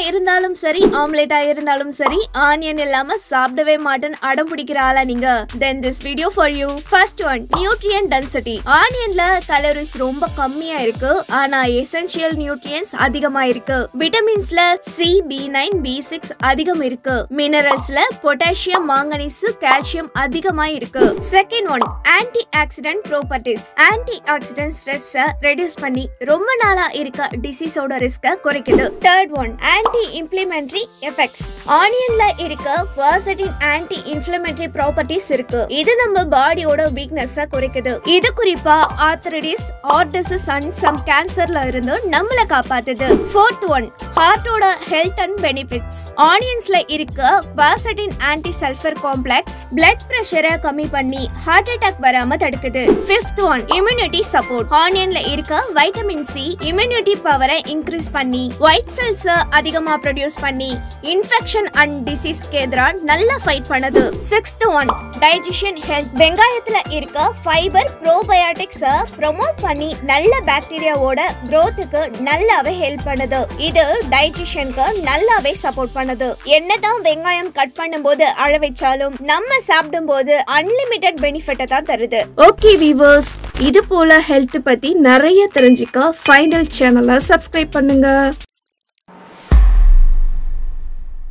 இருந்தாலும் சரி ஆம்லெட்டா இருந்தாலும் சரி ஆனியன் இல்லாம சாப்பிடவே மாட்டேன் அடம் பிடிக்கிற ஆளா நீங்க then this video for you first one nutrient density ஆனியன்ல கலோரிஸ் ரொம்ப கம்மியா இருக்கு ஆனா எசென்சியல் நியூட்ரியன்ஸ் அதிகமா இருக்கு விட்டமின்ஸ்ல C B nine B six அதிகம் இருக்கு மினரல்ஸ்ல பொட்டாசியம் மாங்கனீஸ் கால்சியம் அதிகமா இருக்கு second one antioxidant properties antioxidant stress reduce பண்ணி ரொம்ப நாளா இருக்க டிசீஸோட ரிஸ்க குறைக்குது third one anti inflammatory effects ஆனியன்ல இருக்க குவாசட்டின் ஆன்டி இன்ஃப்ளமேட்டரி ப்ராப்பர்ட்டிஸ் இருக்கு இது நம்ம பாடியோட வீக்னஸ் குறைக்குது இது குறிப்பா arthritis heart disease and some கேன்சர்ல இருந்து நம்மள காப்பாத்துது ஃபோர்த் ஒன் ஹார்ட்டோட ஹெல்த் அண்ட் பெனிஃபிட்ஸ் ஆனியன்ஸ்ல இருக்க quercetin anti sulphur complex blood பிரஷரை கம்மி பண்ணி ஹார்ட் அட்டாக் வராம தடுக்குது ஃபிஃப்த் ஒன் இம்யூனிட்டி சப்போர்ட் ஆனியன்ல இருக்க வைட்டமின் சி இம்யூனிட்டி பவரை இன்க்ரீஸ் பண்ணி ஒயிட் செல்ஸ் அதிகமா ப்ரொடியூஸ் பண்ணி இன்ஃபெக்ஷன் அண்ட் டிசீஸ்க்கு எதிராக நல்லா ஃபைட் பண்ணுது சிக்ஸ்த் ஒன் டைஜஷன் ஹெல்த் வெங்காயத்துல இருக்க ஃபைபர் ப்ரோபயோட்டிக்ஸ் ப்ரொமோட் பண்ணி நல்ல பாக்டீரியாவோட growthக்கு நல்லாவே ஹெல்ப் பண்ணுது இது டைஜஷனுக்கு நல்லாவே சப்போர்ட் பண்ணுது என்னதான் வெங்காயம் கட் பண்ணும்போது அழ வச்சாலும் நம்ம சாப்பிடும்போது அன்லிமிட்டெட் பெனிஃபிட்டை தான் தருது ஓகே வீவர்ஸ் இது போல ஹெல்த் பத்தி நிறைய தெரிஞ்சுக்க ஃபைனல் சேனலை சப்ஸ்கிரைப் பண்ணுங்க